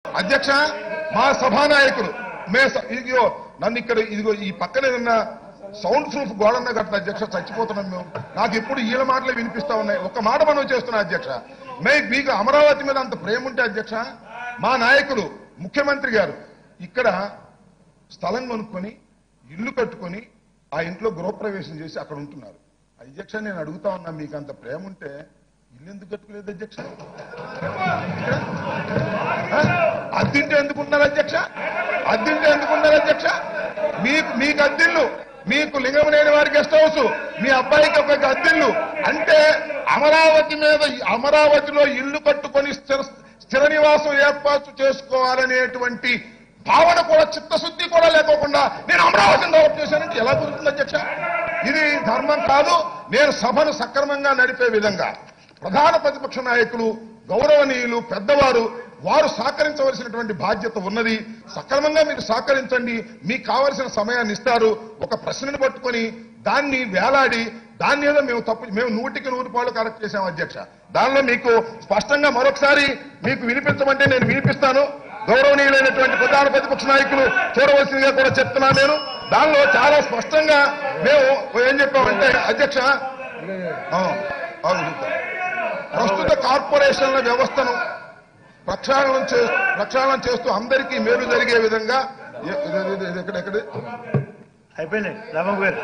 అధ్యక్ష మా సభానాయకులు మే స- ఇదిగో నన్ను ఇక్కడ ఇదిగో ఈ పక్కన ఏదన్నా సౌండ్ ప్రూఫ్ గోడన్న కట్టిన అధ్యక్ష చచ్చిపోతున్నాం మేము నాకు ఎప్పుడు ఈల మాటలే వినిపిస్తా ఉన్నాయి ఒక మాట మనం చేస్తున్నా అధ్యక్ష మే మీకు అమరావతి మీద అంత ప్రేమ ఉంటే అధ్యక్ష మా నాయకులు ముఖ్యమంత్రి గారు ఇక్కడ స్థలం కొనుక్కొని ఇల్లు కట్టుకొని ఆ ఇంట్లో గృహప్రవేశం చేసి అక్కడ ఉంటున్నారు అధ్యక్ష నేను అడుగుతా ఉన్నా మీకు అంత ప్రేమ ఉంటే ఇల్లు ఎందుకు కట్టుకోలేదు అధ్యక్ష ఇక్కడ? ఆ? అద్దింటే ఎందుకున్నారు అధ్యక్ష అద్దింటే ఎందుకున్నారు అధ్యక్ష మీకు మీకు అద్దిల్లు మీకు లింగమనేని వారి గెస్ట్ హౌస్ మీ అబ్బాయికి ఒక అద్దిల్లు అంటే అమరావతి మీద అమరావతిలో ఇల్లు కట్టుకొని స్థిర స్థిర నివాసం ఏర్పాటు చేసుకోవాలనేటువంటి భావన కూడా చిత్తశుద్ధి కూడా లేకోకుండా నేను అమరావతిని డెవలప్ చేశానంటే ఎలా కుదురుతుంది అధ్యక్ష ఇది ధర్మం కాదు నేను సభను సక్రమంగా నడిపే విధంగా ప్రధాన ప్రతిపక్ష నాయకులు గౌరవనీయులు పెద్దవారు వారు సహకరించవలసినటువంటి బాధ్యత ఉన్నది సక్రమంగా మీరు సహకరించండి మీకు కావలసిన సమయాన్ని ఇస్తారు ఒక ప్రశ్నను పట్టుకొని దాన్ని వేలాడి దాన్ని ఏదో మేము తప్పు మేము నూటికి నూరు పాలు కరెక్ట్ చేసాం అధ్యక్ష దానిలో మీకు స్పష్టంగా మరొకసారి మీకు వినిపించమంటే నేను వినిపిస్తాను గౌరవనీయులైనటువంటి ప్రధాన ప్రతిపక్ష నాయకులు చూడవలసిందిగా కూడా చెప్తున్నాను నేను దానిలో చాలా స్పష్టంగా మేము ఏం చెప్పామంటే అధ్యక్ష ఆ, అవును చెప్తాను. ప్రస్తుత కార్పొరేషన్ల వ్యవస్థను ప్రక్షాళన చే ప్రక్షాళన చేస్తూ అందరికీ మేలు జరిగే విధంగా ఎ- ఇది- ఇది- ఇది ఎక్కడ ఎక్కడ అయిపోయింది రామబాబు గారు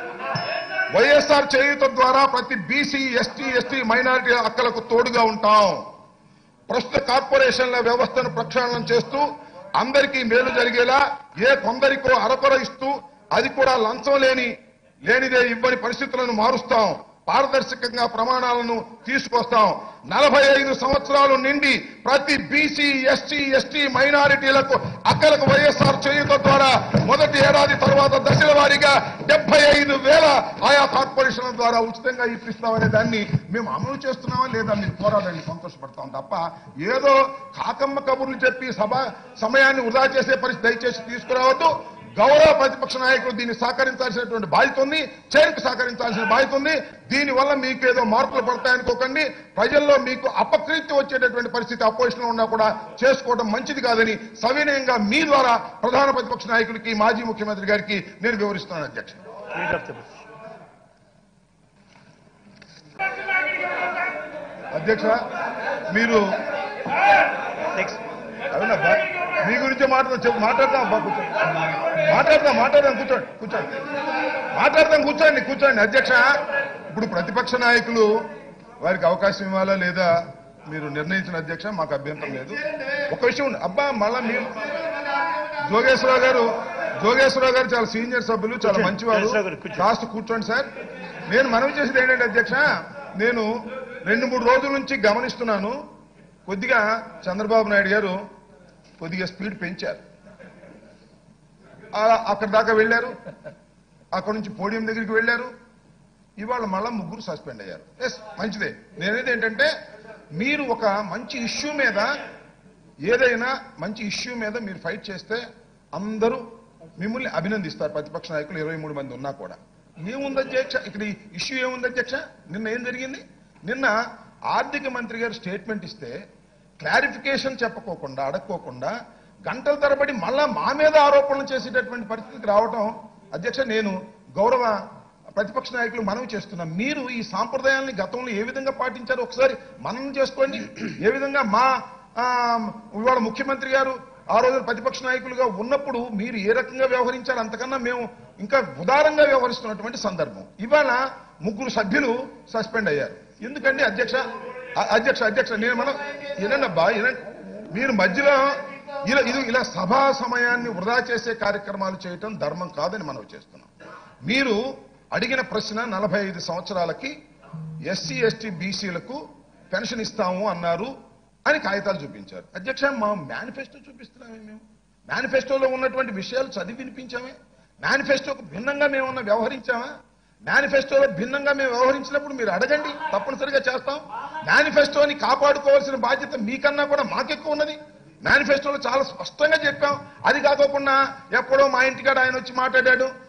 వైఎస్ఆర్ చేయూత ద్వారా ప్రతి బీసీ ఎస్టీ ఎస్టీ మైనారిటీ హక్కులకు తోడుగా ఉంటాం ప్రస్తుత కార్పొరేషన్ల వ్యవస్థను ప్రక్షాళన చేస్తూ అందరికీ మేలు జరిగేలా ఏ కొందరికో అరకొర ఇస్తూ అది కూడా లంచం లేని లేనిదే ఇవ్వని పరిస్థితులను మారుస్తాం పారదర్శకంగా ప్రమాణాలను తీసుకొస్తాం నలభై ఐదు సంవత్సరాలు నిండి ప్రతి బీసీ ఎస్టీ ఎస్టీ మైనారిటీలకు అక్కలకు వైఎస్ఆర్ చేయుత ద్వారా మొదటి ఏడాది తర్వాత దశల వారీగా డెబ్బై ఐదు వేల ఆయా కార్పొరేషన్ల ద్వారా ఉచితంగా ఇప్పిస్తామనే దాన్ని మేము అమలు చేస్తున్నామా లేదా మీరు పోరాడండి సంతోషపడతాం తప్ప ఏదో కాకమ్మ కబుర్లు చెప్పి సభ సమయాన్ని వృధా చేసే పరిస్థితి దయచేసి తీసుకురావద్దు గౌరవ ప్రతిపక్ష నాయకులు దీన్ని సహకరించాల్సినటువంటి బాధ్యత ఉంది చైర్కు సహకరించాల్సిన బాధ్యత ఉంది దీనివల్ల మీకు ఏదో మార్పులు పడతాయనుకోకండి ప్రజల్లో మీకు అపకీర్తి వచ్చేటటువంటి పరిస్థితి అపోజిషన్ ఉన్నా కూడా చేసుకోవడం మంచిది కాదని సవినయంగా మీ ద్వారా ప్రధాన ప్రతిపక్ష నాయకుడికి మాజీ ముఖ్యమంత్రి గారికి నేను వివరిస్తున్నాను అధ్యక్ష లీడ్ ఆఫ్ ద బుక్. అధ్యక్ష మీరు నెక్స్ట్ అవునబ్బా మీ గురించే మాట్లాడదాం చెప్పు మాట్లాడదాం అబ్బా కూర్చోండి మాట్లాడదాం మాట్లాడదాం కూర్చోండి కూర్చోండి మాట్లాడదాం కూర్చోండి కూర్చోండి అధ్యక్ష ఇప్పుడు ప్రతిపక్ష నాయకులు వారికి అవకాశం ఇవ్వాలా లేదా మీరు నిర్ణయించిన అధ్యక్ష మాకు అభ్యంతరం లేదు ఒక విషయం ఉంది. అబ్బా మళ్ళా మీరు జోగేశ్వరరావు గారు జోగేశ్వరరావు గారు చాలా సీనియర్ సభ్యులు చాలా కూర్చోండి. మంచివారు జోగేశ్వరరావు గారు కూర్చోండి. కాస్త కూర్చోండి సార్ నేను మనవి చేసేది ఏంటంటే అధ్యక్ష నేను రెండు మూడు రోజుల నుంచి గమనిస్తున్నాను కొద్దిగా చంద్రబాబు నాయుడు గారు కొద్దిగా స్పీడ్ పెంచారు ఆ, అక్కడ దాకా వెళ్ళారు అక్కడ నుంచి పోడియం దగ్గరికి వెళ్ళారు ఇవాళ మళ్ళా ముగ్గురు సస్పెండ్ అయ్యారు ఎస్ మంచిదే నేనేది ఏంటంటే మీరు ఒక మంచి ఇష్యూ మీద ఏదైనా మంచి ఇష్యూ మీద మీరు ఫైట్ చేస్తే అందరూ మిమ్మల్ని అభినందిస్తారు ప్రతిపక్ష నాయకులు ఇరవై మూడు మంది ఉన్నా కూడా ఏముంది అధ్యక్ష ఇక్కడ ఈ ఇష్యూ ఏముంది అధ్యక్ష నిన్న ఏం జరిగింది నిన్న ఆర్థిక మంత్రి గారు స్టేట్మెంట్ ఇస్తే క్లారిఫికేషన్ చెప్పకోకుండా అడక్కోకుండా గంటల తరబడి మళ్ళా మా మీద ఆరోపణలు చేసేటటువంటి పరిస్థితికి రావటం అధ్యక్ష నేను గౌరవ ప్రతిపక్ష నాయకులు మనవి చేస్తున్నాం మీరు ఈ సాంప్రదాయాల్ని గతంలో ఏ విధంగా పాటించారో ఒకసారి మనం చేసుకోండి ఏ విధంగా మా ఆ, ఇవాళ ముఖ్యమంత్రి గారు ఆ రోజు ప్రతిపక్ష నాయకులుగా ఉన్నప్పుడు మీరు ఏ రకంగా వ్యవహరించారు అంతకన్నా మేము ఇంకా ఉదారంగా వ్యవహరిస్తున్నటువంటి సందర్భం ఇవాళ ముగ్గురు సభ్యులు సస్పెండ్ అయ్యారు ఎందుకండి అధ్యక్ష అ- అధ్యక్ష అధ్యక్ష నేను మనం వినండి అబ్బా వినండి మీరు మధ్యలో ఇలా ఇది ఇలా సభా సమయాన్ని వృధా చేసే కార్యక్రమాలు చేయటం ధర్మం కాదని మనం చేస్తున్నాం మీరు అడిగిన ప్రశ్న నలభై ఐదు సంవత్సరాలకి ఎస్సీ ఎస్టీ బీసీలకు పెన్షన్ ఇస్తాము అన్నారు అని కాగితాలు చూపించారు అధ్యక్ష మా మేనిఫెస్టో చూపిస్తున్నామే మేము మేనిఫెస్టోలో ఉన్నటువంటి విషయాలు చదివి వినిపించామే మేనిఫెస్టోకు భిన్నంగా మేమన్నా వ్యవహరించామా మేనిఫెస్టోలో భిన్నంగా మేము వ్యవహరించినప్పుడు మీరు అడగండి తప్పనిసరిగా చేస్తాం మేనిఫెస్టోని కాపాడుకోవాల్సిన బాధ్యత మీకన్నా కూడా మాకెక్కువ ఉన్నది మేనిఫెస్టోలో చాలా స్పష్టంగా చెప్పాం అది కాకోకుండా ఎప్పుడో మా ఇంటికాడ ఆయన వచ్చి మాట్లాడాడు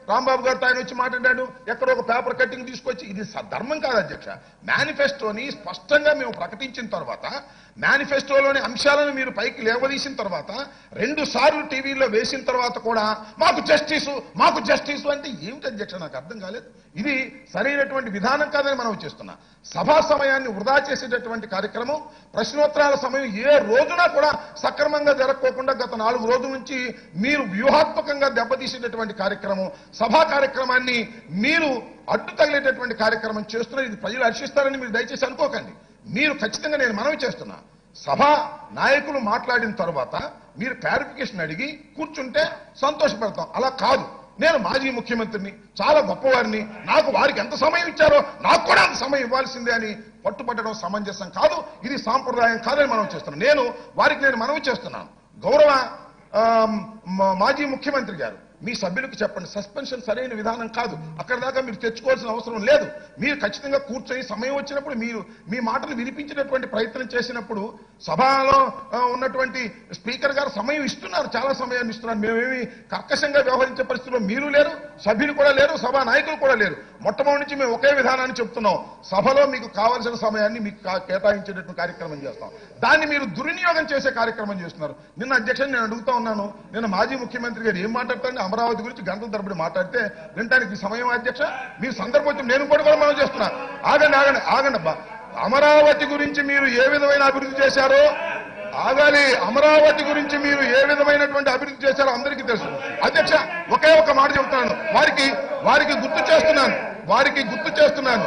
రాంబాబు గారితో ఆయన వచ్చి మాట్లాడాడు ఎక్కడో ఒక పేపర్ కట్టింగ్ తీసుకొచ్చి ఇది స- ధర్మం కాదు అధ్యక్ష మేనిఫెస్టోని స్పష్టంగా మేము ప్రకటించిన తర్వాత మేనిఫెస్టోలోని అంశాలను మీరు పైకి లేవదీసిన తర్వాత రెండు సార్లు టీవీలో వేసిన తర్వాత కూడా మాకు జస్టిస్ మాకు జస్టిస్ అంటే ఏమిటి అధ్యక్ష నాకు అర్థం కాలేదు ఇది సరైనటువంటి విధానం కాదని మనం చేస్తున్నా సభా సమయాన్ని వృధా చేసేటటువంటి కార్యక్రమం ప్రశ్నోత్తరాల సమయం ఏ రోజున కూడా సక్రమంగా జరగకోకుండా గత నాలుగు రోజుల నుంచి మీరు వ్యూహాత్మకంగా దెబ్బతీసేటటువంటి కార్యక్రమం సభా కార్యక్రమాన్ని మీరు అడ్డు తగిలేటటువంటి కార్యక్రమం చేస్తున్నారు ఇది ప్రజలు హర్షిస్తారని మీరు దయచేసి అనుకోకండి మీరు ఖచ్చితంగా నేను మనవి చేస్తున్నా సభ నాయకులు మాట్లాడిన తర్వాత మీరు క్లారిఫికేషన్ అడిగి కూర్చుంటే సంతోషపడతాం అలా కాదు నేను మాజీ ముఖ్యమంత్రిని చాలా గొప్పవారిని నాకు వారికి ఎంత సమయం ఇచ్చారో నాకు కూడా అంత సమయం ఇవ్వాల్సిందే అని పట్టుబట్టడం సమంజసం కాదు ఇది సాంప్రదాయం కాదని మనం చేస్తున్నాం నేను వారికి నేను మనవి చేస్తున్నాను గౌరవ ఆ, మా- మాజీ ముఖ్యమంత్రి గారు మీ సభ్యులకు చెప్పండి సస్పెన్షన్ సరైన విధానం కాదు అక్కడ దాకా మీరు తెచ్చుకోవాల్సిన అవసరం లేదు మీరు ఖచ్చితంగా కూర్చొని సమయం వచ్చినప్పుడు మీరు మీ మాటలు వినిపించేటటువంటి ప్రయత్నం చేసినప్పుడు సభలో ఆ, ఉన్నటువంటి స్పీకర్ గారు సమయం ఇస్తున్నారు చాలా సమయాన్ని ఇస్తున్నారు మేమేమి కర్కశంగా వ్యవహరించే పరిస్థితిలో మీరు లేరు సభ్యులు కూడా లేరు సభా నాయకులు కూడా లేరు మొట్టమొదటి నుంచి మేము ఒకే విధానాన్ని చెప్తున్నాం సభలో మీకు కావాల్సిన సమయాన్ని మీకు కా- కేటాయించేటటువంటి కార్యక్రమం చేస్తాం దాన్ని మీరు దుర్వినియోగం చేసే కార్యక్రమం చేస్తున్నారు నిన్న అధ్యక్షుని నేను అడుగుతా ఉన్నాను నేను మాజీ ముఖ్యమంత్రి గారు ఏం మాట్లాడతారని అమరావతి గురించి గంటల తరబడి మాట్లాడితే వినటానికి సమయం అధ్యక్ష మీ సందర్భం వచ్చి నేను కూడా కూడా మనం చేస్తున్నా ఆగండి ఆగండి ఆగండి అబ్బా అమరావతి గురించి మీరు ఏ విధమైన అభివృద్ధి చేశారో ఆగాలి అమరావతి గురించి మీరు ఏ విధమైనటువంటి అభివృద్ధి చేశారో అందరికీ తెలుసు అధ్యక్ష ఒకే ఒక మాట చెబుతున్నాను వారికి వారికి గుర్తు చేస్తున్నాను వారికి గుర్తు చేస్తున్నాను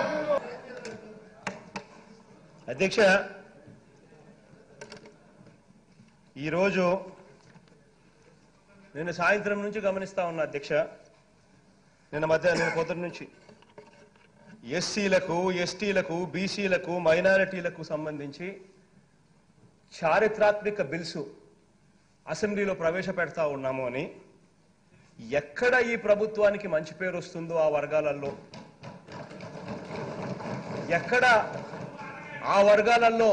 అధ్యక్ష ఈరోజు నేను సాయంత్రం నుంచి గమనిస్తా ఉన్నా అధ్యక్ష నిన్న మధ్య నేను పొద్దున్న నుంచి ఎస్సీలకు ఎస్టీలకు బీసీలకు మైనారిటీలకు సంబంధించి చారిత్రాత్మక బిల్సు అసెంబ్లీలో ప్రవేశపెడతా ఉన్నాము అని ఎక్కడ ఈ ప్రభుత్వానికి మంచి పేరు వస్తుందో ఆ వర్గాలలో ఎక్కడ ఆ వర్గాలలో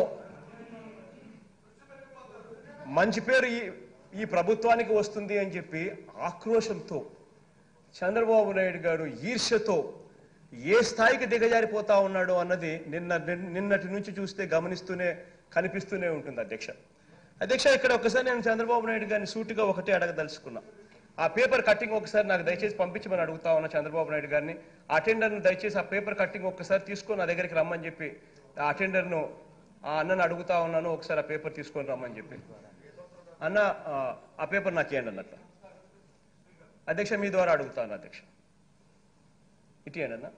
మంచి పేరు ఈ ఈ ప్రభుత్వానికి వస్తుంది అని చెప్పి ఆక్రోశంతో చంద్రబాబు నాయుడు గారు ఈర్ష్యతో ఏ స్థాయికి దిగజారిపోతా ఉన్నాడు అన్నది నిన్న నిన్- నిన్నటి నుంచి చూస్తే గమనిస్తూనే కనిపిస్తూనే ఉంటుంది అధ్యక్ష అధ్యక్ష ఇక్కడ ఒకసారి నేను చంద్రబాబు నాయుడు గారిని సూటిగా ఒకటే అడగదలుచుకున్నా ఆ పేపర్ కట్టింగ్ ఒకసారి నాకు దయచేసి పంపించమని అడుగుతా ఉన్నా చంద్రబాబు నాయుడు గారిని ఆ అటెండర్ను దయచేసి ఆ పేపర్ కట్టింగ్ ఒక్కసారి తీసుకొని నా దగ్గరికి రమ్మని చెప్పి ఆ అటెండర్ను ఆ అన్నను అడుగుతా ఉన్నాను ఒకసారి ఆ పేపర్ తీసుకొని రమ్మని చెప్పి అన్న ఆ, ఆ పేపర్ నాకు ఇవ్వండి అన్నట్టు అధ్యక్ష మీ ద్వారా అడుగుతాను అధ్యక్ష ఇటు ఇవ్వండి అన్న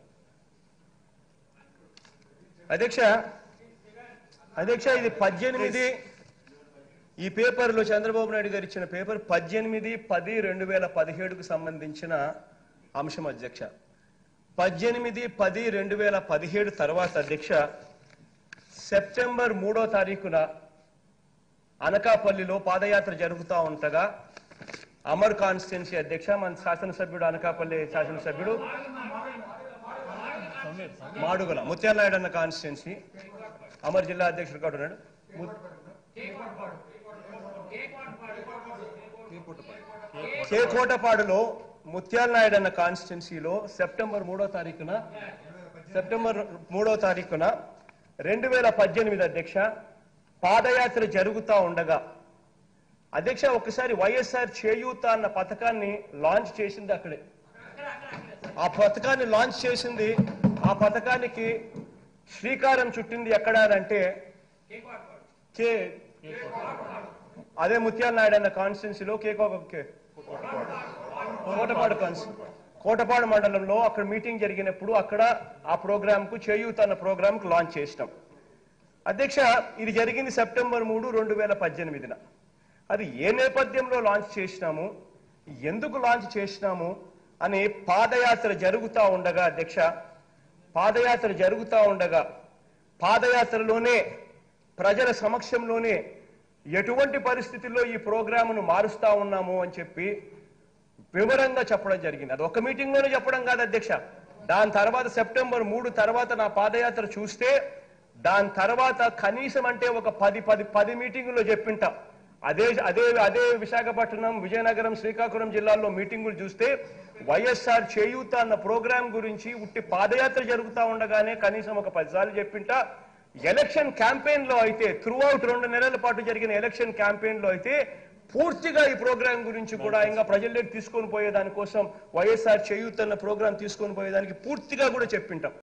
అధ్యక్ష అధ్యక్ష ఇది పద్దెనిమిది ఈ పేపర్లో చంద్రబాబు నాయుడు గారు ఇచ్చిన పేపర్ పద్దెనిమిది పది రెండు వేల పదిహేడుకు సంబంధించిన అంశం అధ్యక్ష పద్దెనిమిది పది రెండు వేల పదిహేడు తర్వాత అధ్యక్ష సెప్టెంబర్ మూడో తారీఖున అనకాపల్లిలో పాదయాత్ర జరుగుతూ ఉంటగా అమర్ కాన్స్టిట్యున్సీ అధ్యక్ష మన శాసనసభ్యుడు అనకాపల్లి శాసనసభ్యుడు మాడుగుల ముత్యాల నాయుడు అన్న కాన్స్టిట్యున్సీ అమర్ జిల్లా అధ్యక్షుడు కూడా ఉన్నాడు ము- కే కోటపాడులో ముత్యాల నాయుడు అన్న కాన్స్టిట్యున్సీలో సెప్టెంబర్ మూడో తారీఖున సెప్టెంబర్ మూడో తారీఖున రెండు వేల పద్దెనిమిది అధ్యక్ష పాదయాత్ర జరుగుతా ఉండగా అధ్యక్ష ఒకసారి వైఎస్ఆర్ చేయూత అన్న పథకాన్ని లాంచ్ చేసింది అక్కడే ఆ పథకాన్ని లాంచ్ చేసింది ఆ పథకానికి శ్రీకారం చుట్టింది ఎక్కడ అంటే కే అదే ముత్యాల నాయుడు అన్న కాన్స్టిట్యున్సీలో కేకో కే- కోటపాడు కాన్స్టి కోటపాడు మండలంలో అక్కడ మీటింగ్ జరిగినప్పుడు అక్కడ ఆ ప్రోగ్రామ్ కు చేయూత అన్న ప్రోగ్రామ్ కు లాంచ్ చేసినాం అధ్యక్ష ఇది జరిగింది సెప్టెంబర్ మూడు రెండు వేల పద్దెనిమిదిన అది ఏ నేపథ్యంలో లాంచ్ చేసినాము ఎందుకు లాంచ్ చేసినాము అని పాదయాత్ర జరుగుతా ఉండగా అధ్యక్ష పాదయాత్ర జరుగుతా ఉండగా పాదయాత్రలోనే ప్రజల సమక్షంలోనే ఎటువంటి పరిస్థితుల్లో ఈ ప్రోగ్రామును మారుస్తా ఉన్నాము అని చెప్పి వివరంగా చెప్పడం జరిగింది అది ఒక మీటింగ్ లోనే చెప్పడం కాదు అధ్యక్ష దాని తర్వాత సెప్టెంబర్ మూడు తర్వాత నా పాదయాత్ర చూస్తే దాని తర్వాత కనీసం అంటే ఒక పది పది పది మీటింగుల్లో చెప్పింటా అదే అదే అదే విశాఖపట్నం విజయనగరం శ్రీకాకుళం జిల్లాల్లో మీటింగులు చూస్తే వైఎస్ఆర్ చేయూత అన్న ప్రోగ్రాం గురించి ఉట్టి పాదయాత్ర జరుగుతా ఉండగానే కనీసం ఒక పదిసార్లు చెప్పింట ఎలక్షన్ క్యాంపెయిన్ లో అయితే త్రూ అవుట్ రెండు నెలల పాటు జరిగిన ఎలక్షన్ క్యాంపెయిన్ లో అయితే పూర్తిగా ఈ ప్రోగ్రాం గురించి కూడా ఇంకా ప్రజల్లోకి తీసుకొని పోయే దానికోసం వైఎస్ఆర్ చేయూత్ అన్న ప్రోగ్రాం తీసుకొని పోయేదానికి పూర్తిగా కూడా చెప్పింటాం